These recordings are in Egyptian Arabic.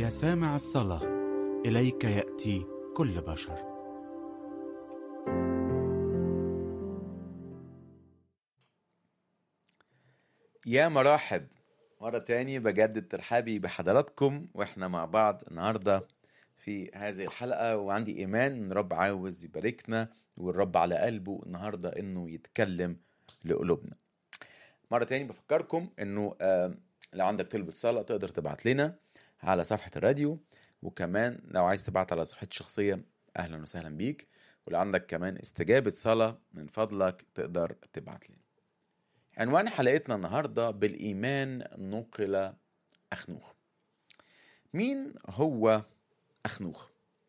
يا سامع الصلاة إليك يأتي كل بشر يا مراحب مرة تاني بجدد ترحابي بحضراتكم واحنا مع بعض النهاردة في هذه الحلقة وعندي إيمان إن الرب عاوز يباركنا والرب على قلبه النهاردة إنه يتكلم لقلوبنا مرة تاني بفكركم إنه آه، لو عندك طلبة صلاة تقدر تبعت لنا على صفحة الراديو وكمان لو عايز تبعت على صفحتي الشخصية أهلا وسهلا بيك ولو عندك كمان استجابة صلاة من فضلك تقدر تبعت لنا عنوان حلقتنا النهاردة بالإيمان نقل أخنوخ مين هو أخنوخ؟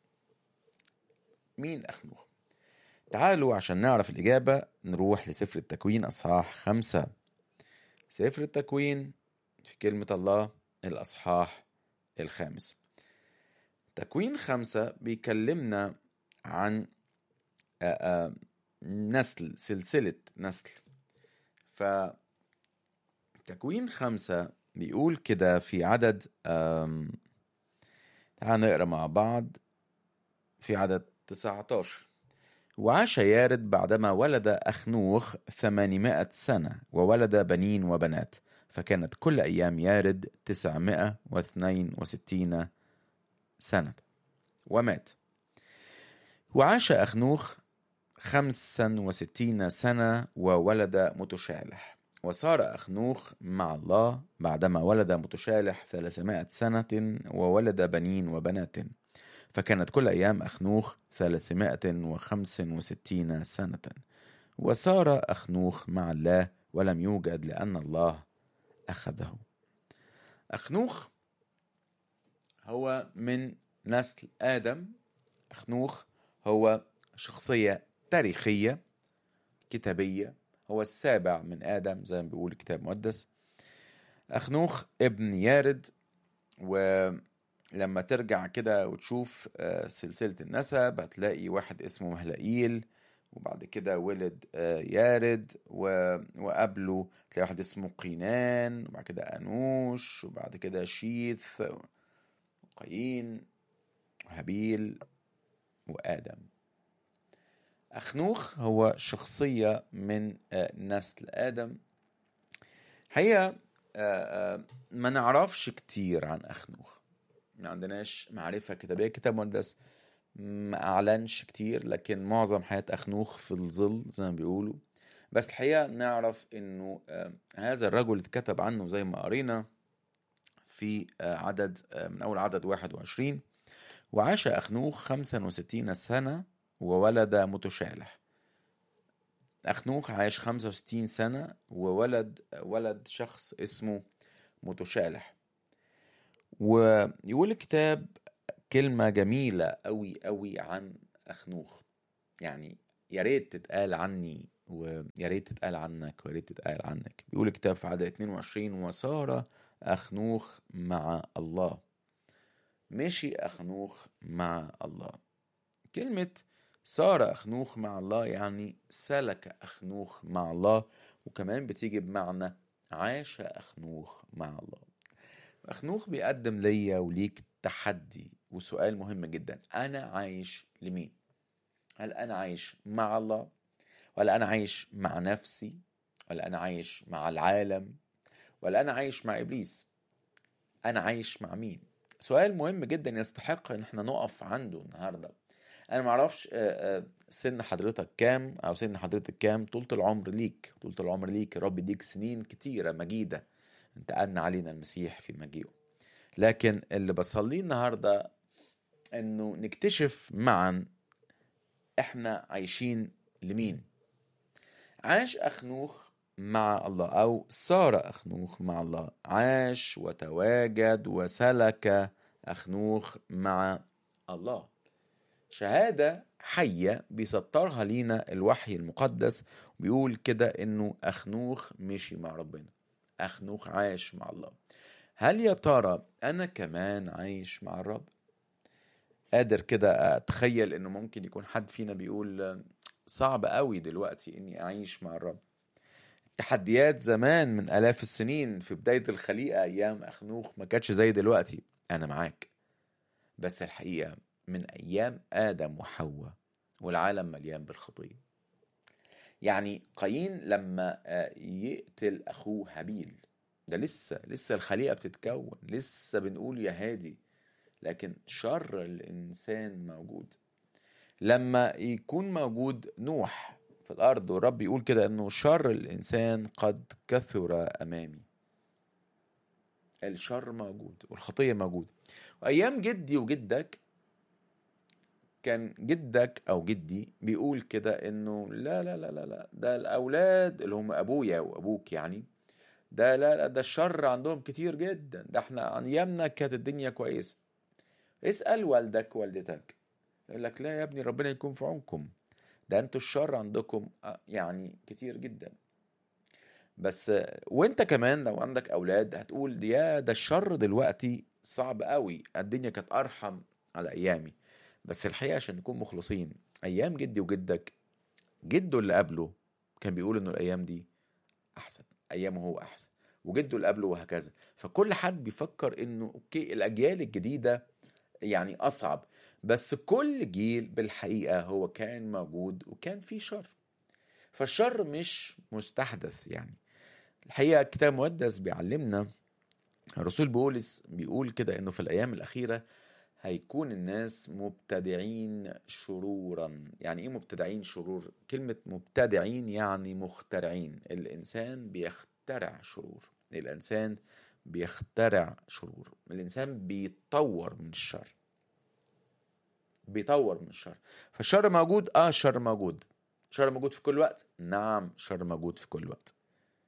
مين أخنوخ؟ تعالوا عشان نعرف الإجابة نروح لسفر التكوين أصحاح خمسة سفر التكوين في كلمة الله الأصحاح الخامس تكوين خمسة بيكلمنا عن آه، آه، نسل سلسلة نسل ف تكوين خمسة بيقول كده في عدد آم، تعال نقرا مع بعض في عدد 19 وعاش يارد بعدما ولد أخنوخ ثمانمائة سنة وولد بنين وبنات فكانت كل أيام يارد تسعمائة واثنين وستين سنة ومات وعاش أخنوخ خمسا وستين سنة وولد متشالح وصار أخنوخ مع الله بعدما ولد متشالح ثلاثمائة سنة وولد بنين وبنات فكانت كل أيام أخنوخ ثلاثمائة وخمس وستين سنة وصار أخنوخ مع الله ولم يوجد لأن الله أخذه أخنوخ هو من نسل آدم أخنوخ هو شخصية تاريخية كتابية هو السابع من آدم زي ما بيقول الكتاب المقدس أخنوخ ابن يارد ولما ترجع كده وتشوف آه، سلسلة النسب هتلاقي واحد اسمه مهلئيل وبعد كده ولد آه، يارد و- وقبله تلاقي واحد اسمه قينان وبعد كده أنوش وبعد كده شيث وقايين وهابيل وآدم أخنوخ هو شخصية من آه، نسل آدم هي ما نعرفش كتير عن أخنوخ ما عندناش معرفة كتابية كتاب مقدس ما أعلنش كتير لكن معظم حياة أخنوخ في الظل زي ما بيقولوا بس الحقيقة نعرف إنه آه، هذا الرجل اتكتب عنه زي ما قرينا في آه، عدد آه، من أول عدد 21 وعاش أخنوخ 65 سنة وولد متشالح أخنوخ عاش 65 سنة وولد ولد شخص اسمه متشالح ويقول الكتاب كلمة جميلة أوي أوي عن أخنوخ يعني يا ريت تتقال عني ويا ريت تتقال عنك ويا ريت تتقال عنك بيقول الكتاب في عدد 22 وصار أخنوخ مع الله مشي أخنوخ مع الله كلمة صار أخنوخ مع الله يعني سلك أخنوخ مع الله وكمان بتيجي بمعنى عاش أخنوخ مع الله أخنوخ بيقدم ليا وليك تحدي وسؤال مهم جدا أنا عايش لمين؟ هل أنا عايش مع الله؟ ولا أنا عايش مع نفسي؟ ولا أنا عايش مع العالم؟ ولا أنا عايش مع إبليس؟ أنا عايش مع مين؟ سؤال مهم جدا يستحق إن احنا نقف عنده النهارده انا ما اعرفش آه، آه، سن حضرتك كام او سن حضرتك كام طولة العمر ليك طولة العمر ليك يا رب يديك سنين كتيرة مجيدة انتقلنا علينا المسيح في مجيئه لكن اللي بصليه النهاردة انه نكتشف معا احنا عايشين لمين عاش اخنوخ مع الله او صار اخنوخ مع الله عاش وتواجد وسلك اخنوخ مع الله شهادة حية بيسطرها لينا الوحي المقدس وبيقول كده انه اخنوخ مشي مع ربنا اخنوخ عايش مع الله هل يا ترى انا كمان عايش مع الرب قادر كده اتخيل انه ممكن يكون حد فينا بيقول صعب قوي دلوقتي اني اعيش مع الرب تحديات زمان من الاف السنين في بداية الخليقة ايام اخنوخ ما كانتش زي دلوقتي انا معاك بس الحقيقة من أيام آدم وحواء والعالم مليان بالخطية يعني قايين لما آه، يقتل أخوه هابيل ده لسه لسه الخليقة بتتكون لسه بنقول يا هادي لكن شر الإنسان موجود لما يكون موجود نوح في الأرض والرب يقول كده إنه شر الإنسان قد كثر أمامي الشر موجود والخطية موجودة وأيام جدي وجدك كان جدك أو جدي بيقول كده إنه لا لا لا لا لا ده الأولاد اللي هم أبويا وأبوك يعني ده لا لا ده الشر عندهم كتير جدا ده احنا عن أيامنا كانت الدنيا كويسة اسأل والدك والدتك يقول لك لا يا ابني ربنا يكون في عونكم ده انتوا الشر عندكم آه، يعني كتير جدا بس آه، وانت كمان لو عندك اولاد هتقول دي يا ده الشر دلوقتي صعب قوي الدنيا كانت ارحم على ايامي بس الحقيقه عشان نكون مخلصين ايام جدي وجدك جده اللي قبله كان بيقول انه الايام دي احسن ايامه هو احسن وجده اللي قبله وهكذا فكل حد بيفكر انه اوكي الاجيال الجديده يعني اصعب بس كل جيل بالحقيقه هو كان موجود وكان فيه شر فالشر مش مستحدث يعني الحقيقه الكتاب المقدس بيعلمنا الرسول بولس بيقول كده انه في الايام الاخيره هيكون الناس مبتدعين شرورا يعني ايه مبتدعين شرور كلمه مبتدعين يعني مخترعين الانسان بيخترع شرور الانسان بيخترع شرور الانسان بيتطور من الشر بيطور من الشر فالشر موجود اه الشر موجود الشر موجود في كل وقت نعم الشر موجود في كل وقت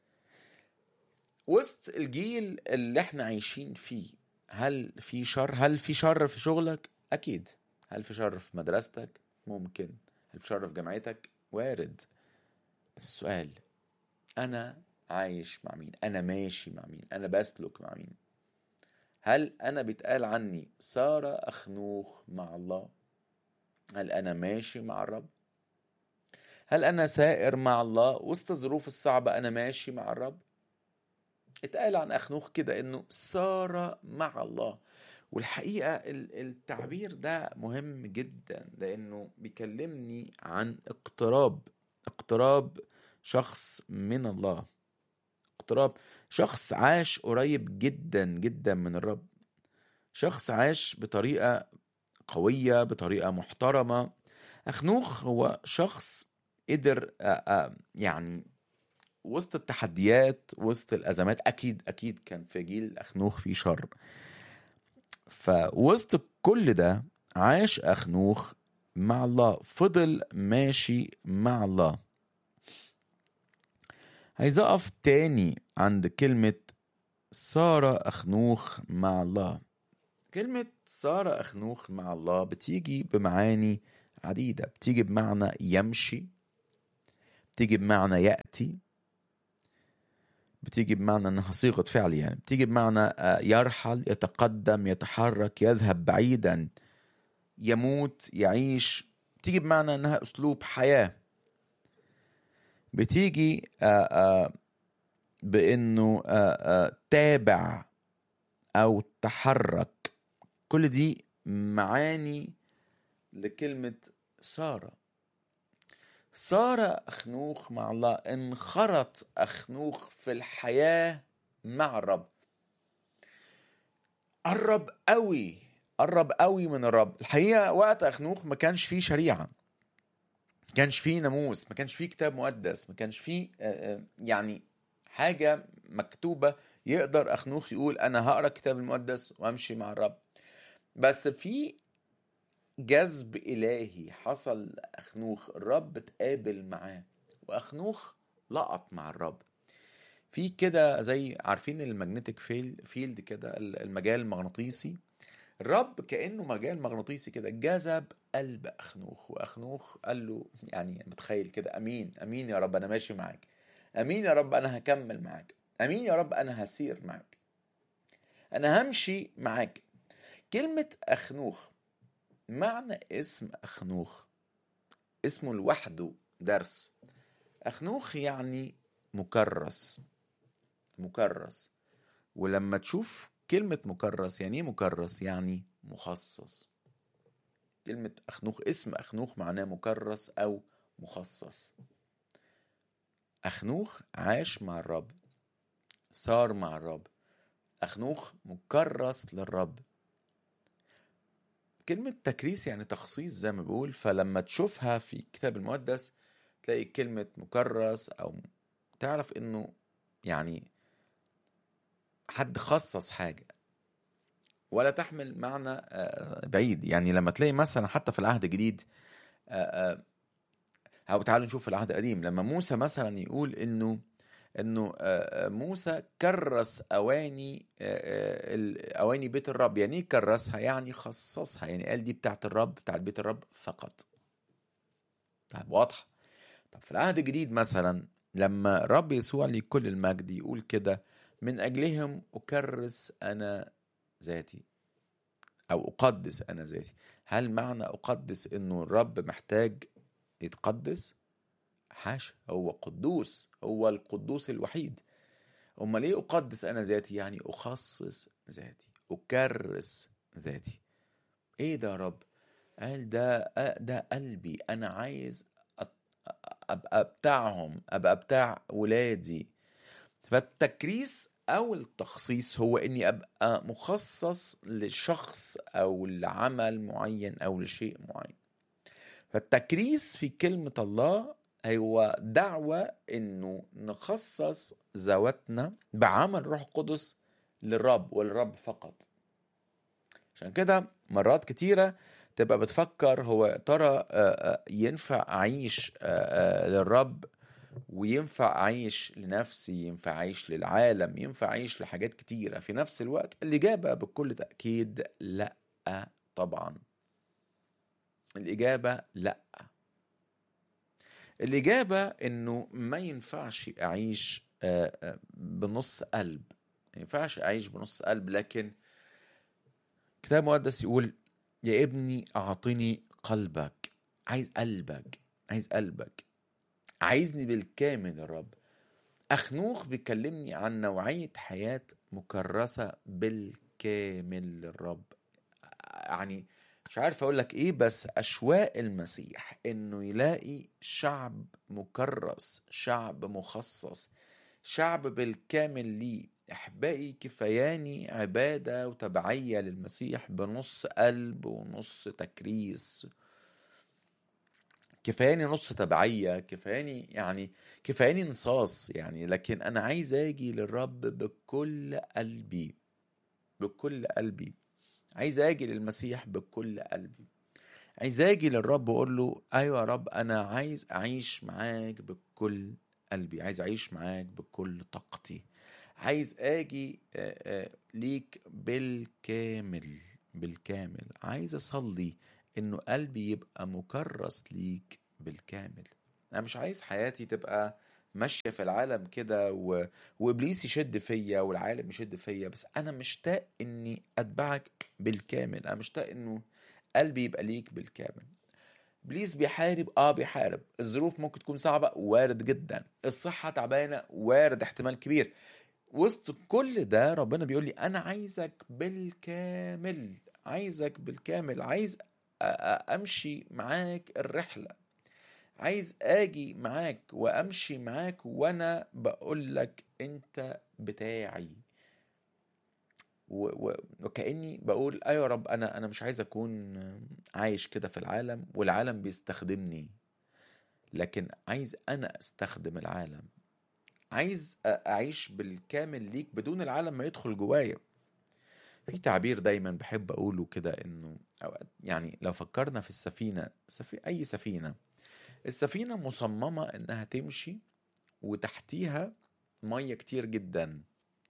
وسط الجيل اللي احنا عايشين فيه هل في شر هل في شر في شغلك اكيد هل في شر في مدرستك ممكن هل في شر في جامعتك وارد بس السؤال انا عايش مع مين انا ماشي مع مين انا بسلك مع مين هل انا بيتقال عني سارة اخنوخ مع الله هل انا ماشي مع الرب هل انا سائر مع الله وسط الظروف الصعبة انا ماشي مع الرب اتقال عن اخنوخ كده انه سار مع الله والحقيقة ال- التعبير ده مهم جدا لانه بيكلمني عن اقتراب اقتراب شخص من الله اقتراب شخص عاش قريب جدا جدا من الرب شخص عاش بطريقة قوية بطريقة محترمة أخنوخ هو شخص قدر آه، آه، يعني وسط التحديات وسط الأزمات أكيد أكيد كان في جيل أخنوخ في شر فوسط كل ده عاش أخنوخ مع الله فضل ماشي مع الله عايز أقف تاني عند كلمة صار أخنوخ مع الله كلمة صار أخنوخ مع الله بتيجي بمعاني عديدة بتيجي بمعنى يمشي بتيجي بمعنى يأتي بتيجي بمعنى انها صيغه فعل يعني بتيجي بمعنى آه، يرحل يتقدم يتحرك يذهب بعيدا يموت يعيش بتيجي بمعنى انها اسلوب حياه بتيجي آه، آه، بانه آه، آه، تابع او تحرك كل دي معاني لكلمه ساره صار أخنوخ مع الله انخرط أخنوخ في الحياة مع الرب قرب قوي قرب قوي من الرب الحقيقة وقت أخنوخ ما كانش فيه شريعة ما كانش فيه ناموس ما كانش فيه كتاب مقدس ما كانش فيه آه، آه، يعني حاجة مكتوبة يقدر أخنوخ يقول أنا هقرأ الكتاب المقدس وأمشي مع الرب بس في جذب إلهي حصل لأخنوخ الرب اتقابل معاه وأخنوخ لقط مع الرب في كده زي عارفين المagnetic فيلد كده المجال المغناطيسي الرب كأنه مجال مغناطيسي كده جذب قلب أخنوخ وأخنوخ قال له يعني متخيل كده أمين أمين يا رب أنا ماشي معاك أمين يا رب أنا هكمل معاك أمين يا رب أنا هسير معاك أنا همشي معاك كلمة أخنوخ معنى اسم أخنوخ اسمه لوحده درس أخنوخ يعني مكرس مكرس ولما تشوف كلمة مكرس يعني ايه مكرس يعني مخصص كلمة أخنوخ اسم أخنوخ معناه مكرس أو مخصص أخنوخ عاش مع الرب صار مع الرب أخنوخ مكرس للرب كلمة تكريس يعني تخصيص زي ما بقول فلما تشوفها في الكتاب المقدس تلاقي كلمة مكرس أو تعرف إنه يعني حد خصص حاجة ولا تحمل معنى آه، بعيد يعني لما تلاقي مثلا حتى في العهد الجديد آه، آه، أو تعالوا نشوف في العهد القديم لما موسى مثلا يقول إنه انه آه، آه، موسى كرس اواني آه، آه، ال- اواني بيت الرب يعني ايه كرسها يعني خصصها يعني قال دي بتاعت الرب بتاعت بيت الرب فقط طيب واضحه طب في العهد الجديد مثلا لما رب يسوع لي كل المجد يقول كده من اجلهم اكرس انا ذاتي او اقدس انا ذاتي هل معنى اقدس انه الرب محتاج يتقدس حاشا هو قدوس هو القدوس الوحيد امال ايه اقدس انا ذاتي يعني اخصص ذاتي اكرس ذاتي ايه ده يا رب قال ده ده قلبي انا عايز أ- ابقى بتاعهم ابقى بتاع ولادي فالتكريس او التخصيص هو اني ابقى مخصص لشخص او لعمل معين او لشيء معين فالتكريس في كلمة الله هو دعوة انه نخصص ذواتنا بعمل روح القدس للرب والرب فقط عشان كده مرات كتيرة تبقى بتفكر هو يا ترى آه، آه، ينفع أعيش آه، آه، للرب وينفع أعيش لنفسي ينفع أعيش للعالم ينفع أعيش لحاجات كتيرة في نفس الوقت الإجابة بكل تأكيد لأ طبعا الإجابة لأ الإجابة إنه ما ينفعش أعيش آه، آه، بنص قلب ما ينفعش أعيش بنص قلب لكن كتاب مقدس يقول يا ابني أعطني قلبك عايز قلبك عايز قلبك عايزني بالكامل يا رب أخنوخ بيكلمني عن نوعية حياة مكرسة بالكامل للرب يعني مش عارف اقول لك ايه بس اشواق المسيح انه يلاقي شعب مكرس شعب مخصص شعب بالكامل ليه احبائي كفاياني عباده وتبعيه للمسيح بنص قلب ونص تكريس كفاياني نص تبعيه كفاياني يعني كفاياني نصاص يعني لكن انا عايز اجي للرب بكل قلبي بكل قلبي عايز اجي للمسيح بكل قلبي عايز اجي للرب واقول له ايوه يا رب انا عايز اعيش معاك بكل قلبي عايز اعيش معاك بكل طاقتي عايز اجي آه، آه، ليك بالكامل بالكامل عايز اصلي انه قلبي يبقى مكرس ليك بالكامل انا مش عايز حياتي تبقى ماشيه في العالم كده و... وابليس يشد فيا والعالم يشد فيا بس انا مشتاق اني اتبعك بالكامل انا مشتاق انه قلبي يبقى ليك بالكامل ابليس بيحارب اه بيحارب الظروف ممكن تكون صعبه وارد جدا الصحه تعبانه وارد احتمال كبير وسط كل ده ربنا بيقول لي انا عايزك بالكامل عايزك بالكامل عايز أ- أ- امشي معاك الرحله عايز اجي معاك وامشي معاك وانا بقول لك انت بتاعي و- و- وكاني بقول ايوه يا رب انا انا مش عايز اكون عايش كده في العالم والعالم بيستخدمني لكن عايز انا استخدم العالم عايز أ- اعيش بالكامل ليك بدون العالم ما يدخل جوايا في تعبير دايما بحب اقوله كده انه أوقات يعني لو فكرنا في السفينه سفي اي سفينه السفينه مصممه انها تمشي وتحتيها ميه كتير جدا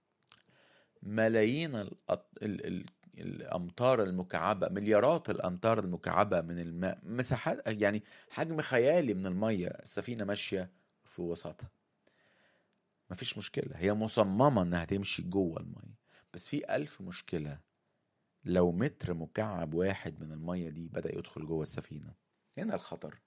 ملايين الأط... ال... ال... الامتار المكعبه مليارات الامتار المكعبه من الماء مساحات يعني حجم خيالي من الميه السفينه ماشيه في وسطها مفيش مشكله هي مصممه انها تمشي جوه الميه بس في ألف مشكله لو متر مكعب واحد من الميه دي بدا يدخل جوه السفينه هنا الخطر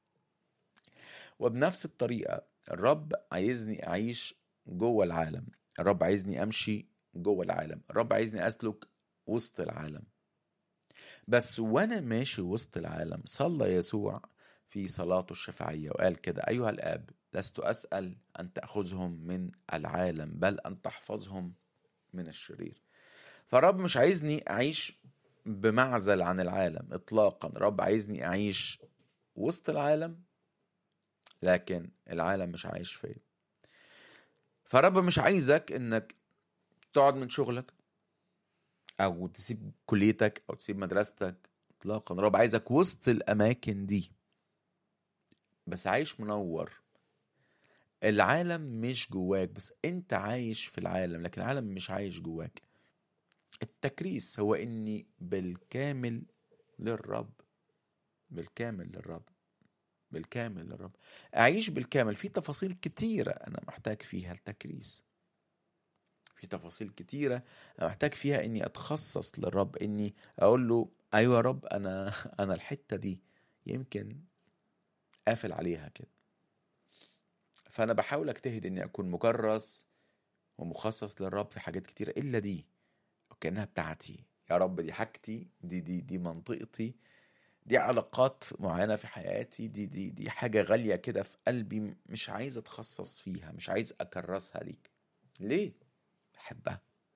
وبنفس الطريقه الرب عايزني اعيش جوه العالم الرب عايزني امشي جوه العالم الرب عايزني اسلك وسط العالم بس وانا ماشي وسط العالم صلى يسوع في صلاته الشفاعية وقال كده أيها الآب لست أسأل أن تأخذهم من العالم بل أن تحفظهم من الشرير فالرب مش عايزني أعيش بمعزل عن العالم إطلاقا الرب عايزني أعيش وسط العالم لكن العالم مش عايش فيا فالرب مش عايزك انك تقعد من شغلك او تسيب كليتك او تسيب مدرستك اطلاقا الرب عايزك وسط الاماكن دي بس عايش منور العالم مش جواك بس انت عايش في العالم لكن العالم مش عايش جواك التكريس هو اني بالكامل للرب بالكامل للرب بالكامل للرب اعيش بالكامل في تفاصيل كتيرة انا محتاج فيها التكريس في تفاصيل كتيرة انا محتاج فيها اني اتخصص للرب اني اقول له ايوه يا رب انا انا الحتة دي يمكن قافل عليها كده فانا بحاول اجتهد اني اكون مكرس ومخصص للرب في حاجات كتيرة الا دي وكانها بتاعتي يا رب دي حاجتي دي دي دي منطقتي دي علاقات معينة في حياتي دي دي دي حاجة غالية كده في قلبي مش عايز اتخصص فيها مش عايز اكرسها ليك ليه بحبها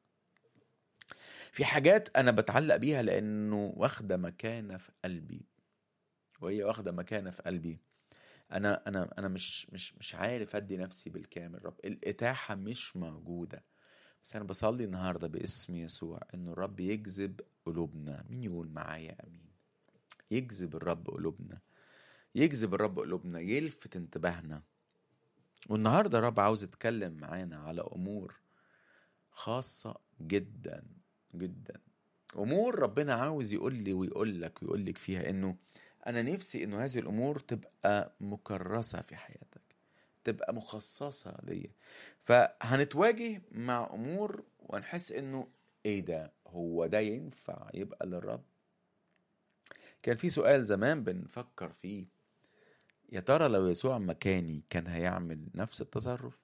في حاجات انا بتعلق بيها لانه واخدة مكانة في قلبي وهي واخدة مكانة في قلبي انا انا انا مش مش مش عارف ادي نفسي بالكامل رب الاتاحة مش موجودة بس انا بصلي النهاردة باسم يسوع انه الرب يجذب قلوبنا مين يقول معايا امين يجذب الرب قلوبنا يجذب الرب قلوبنا يلفت انتباهنا والنهارده الرب عاوز يتكلم معانا على امور خاصة جدا جدا امور ربنا عاوز يقول لي ويقول لك ويقول لك فيها انه انا نفسي انه هذه الامور تبقى مكرسة في حياتك تبقى مخصصة ليا فهنتواجه مع امور ونحس انه ايه ده هو ده ينفع يبقى للرب كان في سؤال زمان بنفكر فيه يا ترى لو يسوع مكاني كان هيعمل نفس التصرف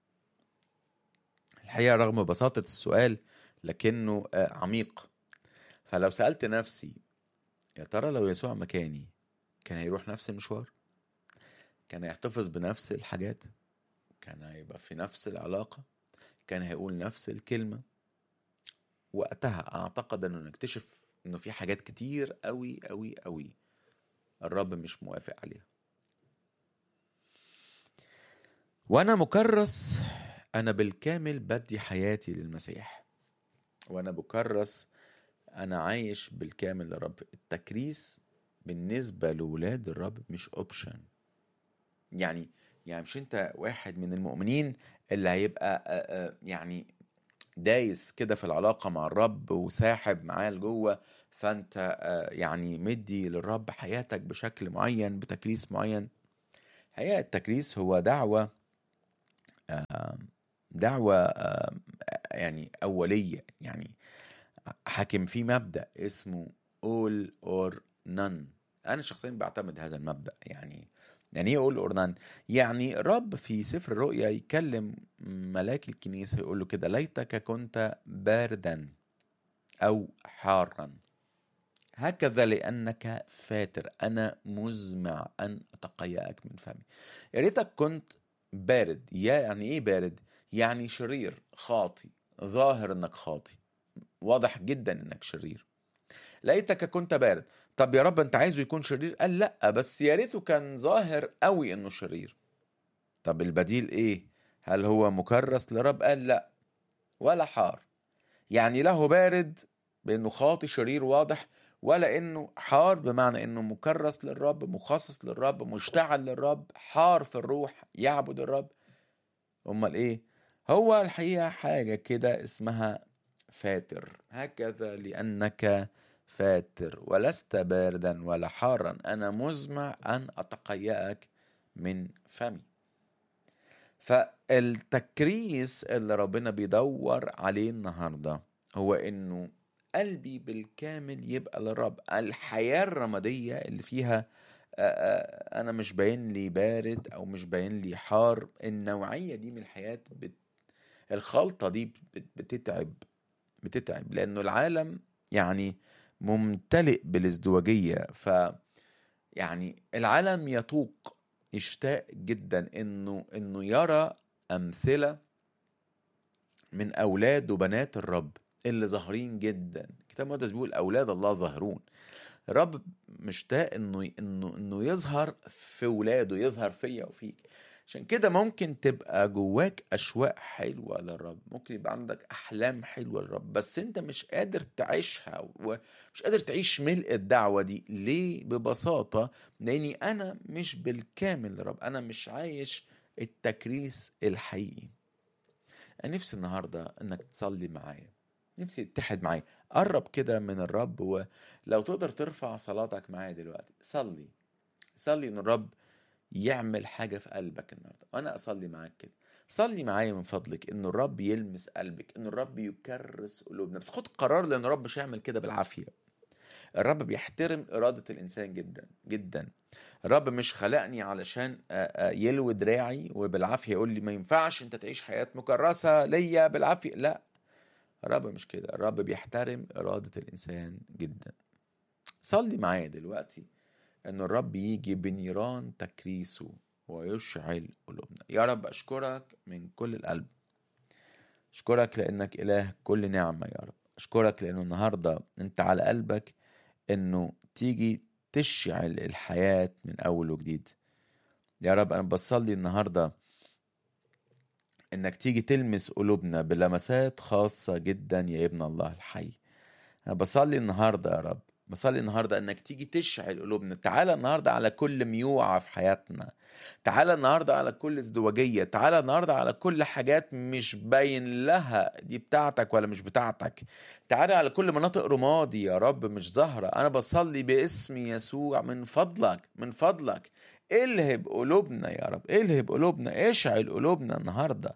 الحقيقة رغم بساطة السؤال لكنه عميق فلو سألت نفسي يا ترى لو يسوع مكاني كان هيروح نفس المشوار كان هيحتفظ بنفس الحاجات كان هيبقى في نفس العلاقة كان هيقول نفس الكلمة وقتها أعتقد أنه نكتشف انه في حاجات كتير قوي قوي قوي الرب مش موافق عليها وانا مكرس انا بالكامل بدي حياتي للمسيح وانا بكرس انا عايش بالكامل للرب التكريس بالنسبه لولاد الرب مش اوبشن يعني يعني مش انت واحد من المؤمنين اللي هيبقى يعني دايس كده في العلاقة مع الرب وساحب معاه لجوه فانت يعني مدي للرب حياتك بشكل معين بتكريس معين الحقيقة التكريس هو دعوة دعوة يعني أولية يعني حاكم في مبدأ اسمه all or none أنا شخصيا بعتمد هذا المبدأ يعني يعني ايه يقول اورنان يعني رب في سفر الرؤيا يكلم ملاك الكنيسه يقول له كده ليتك كنت باردا او حارا هكذا لانك فاتر انا مزمع ان اتقياك من فمي يا ريتك كنت بارد يا يعني ايه بارد يعني شرير خاطي ظاهر انك خاطي واضح جدا انك شرير لقيتك كنت بارد طب يا رب انت عايزه يكون شرير قال لا بس يا ريته كان ظاهر قوي انه شرير طب البديل ايه هل هو مكرس لرب قال لا ولا حار يعني له بارد بانه خاطي شرير واضح ولا انه حار بمعنى انه مكرس للرب مخصص للرب مشتعل للرب حار في الروح يعبد الرب امال ايه هو الحقيقه حاجه كده اسمها فاتر هكذا لانك فاتر ولست باردا ولا حارا انا مزمع ان اتقيأك من فمي فالتكريس اللي ربنا بيدور عليه النهارده هو انه قلبي بالكامل يبقى للرب الحياة الرمادية اللي فيها انا مش باين لي بارد او مش باين لي حار النوعية دي من الحياة بت الخلطة دي بت- بتتعب بتتعب لأنه العالم يعني ممتلئ بالازدواجية ف يعني العالم يطوق يشتاق جدا انه انه يرى امثله من اولاد وبنات الرب اللي ظاهرين جدا الكتاب المقدس بيقول اولاد الله ظاهرون الرب مشتاق انه انه انه يظهر في ولاده يظهر فيا وفيك عشان كده ممكن تبقى جواك اشواق حلوه للرب ممكن يبقى عندك احلام حلوه للرب بس انت مش قادر تعيشها ومش قادر تعيش ملء الدعوه دي ليه ببساطه لاني انا مش بالكامل للرب انا مش عايش التكريس الحقيقي انا نفسي النهارده انك تصلي معايا نفسي تتحد معايا قرب كده من الرب ولو تقدر ترفع صلاتك معايا دلوقتي صلي صلي ان الرب يعمل حاجه في قلبك النهارده وانا اصلي معاك كده صلي معايا من فضلك ان الرب يلمس قلبك ان الرب يكرس قلوبنا بس خد قرار لان الرب مش هيعمل كده بالعافيه الرب بيحترم إرادة الإنسان جدا جدا الرب مش خلقني علشان آه، آه، يلوي دراعي وبالعافية يقول لي ما ينفعش أنت تعيش حياة مكرسة ليا بالعافية لا الرب مش كده الرب بيحترم إرادة الإنسان جدا صلي معايا دلوقتي أن الرب يجي بنيران تكريسه ويشعل قلوبنا يا رب أشكرك من كل القلب أشكرك لأنك إله كل نعمة يا رب أشكرك لأنه النهاردة أنت على قلبك أنه تيجي تشعل الحياة من أول وجديد يا رب أنا بصلي النهاردة إنك تيجي تلمس قلوبنا بلمسات خاصة جدا يا ابن الله الحي أنا بصلي النهاردة يا رب بصلي النهاردة إنك تيجي تشعل قلوبنا تعالى النهاردة على كل ميوعة في حياتنا تعالى النهاردة على كل ازدواجية تعالى النهاردة على كل حاجات مش باين لها دي بتاعتك ولا مش بتاعتك تعالى على كل مناطق رمادي يا رب مش ظاهرة أنا بصلي باسم يسوع من فضلك من فضلك الهب قلوبنا يا رب الهب قلوبنا اشعل قلوبنا النهاردة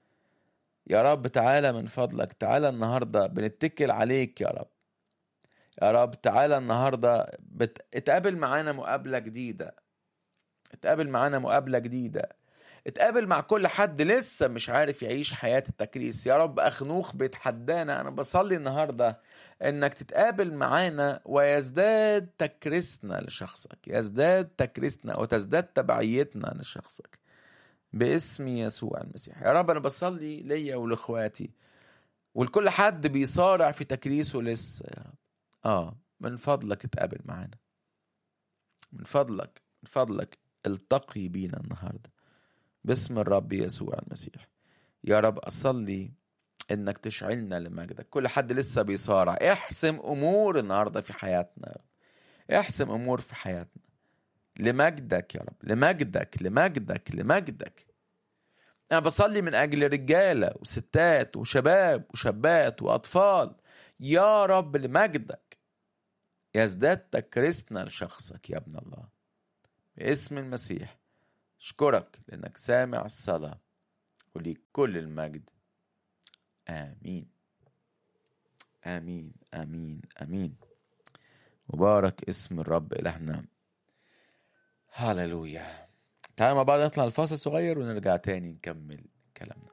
يا رب تعالى من فضلك تعالى النهاردة بنتكل عليك يا رب يا رب تعالى النهاردة بت... اتقابل معانا مقابلة جديدة اتقابل معانا مقابلة جديدة اتقابل مع كل حد لسه مش عارف يعيش حياة التكريس يا رب أخنوخ بيتحدانا أنا بصلي النهاردة إنك تتقابل معانا ويزداد تكريسنا لشخصك يزداد تكريسنا وتزداد تبعيتنا لشخصك باسم يسوع المسيح يا رب أنا بصلي ليا ولإخواتي ولكل حد بيصارع في تكريسه لسه يا رب آه من فضلك اتقابل معانا من فضلك من فضلك التقي بينا النهارده باسم الرب يسوع المسيح يا رب اصلي انك تشعلنا لمجدك كل حد لسه بيصارع احسم امور النهارده في حياتنا يا رب احسم امور في حياتنا لمجدك يا رب لمجدك لمجدك لمجدك انا بصلي من اجل رجاله وستات وشباب وشابات واطفال يا رب لمجدك يزداد تكريسنا لشخصك يا ابن الله باسم المسيح اشكرك لانك سامع الصلاه وليك كل المجد امين امين امين امين مبارك اسم الرب الهنا هللويا تعالوا مع بعض نطلع الفاصل صغير ونرجع تاني نكمل كلامنا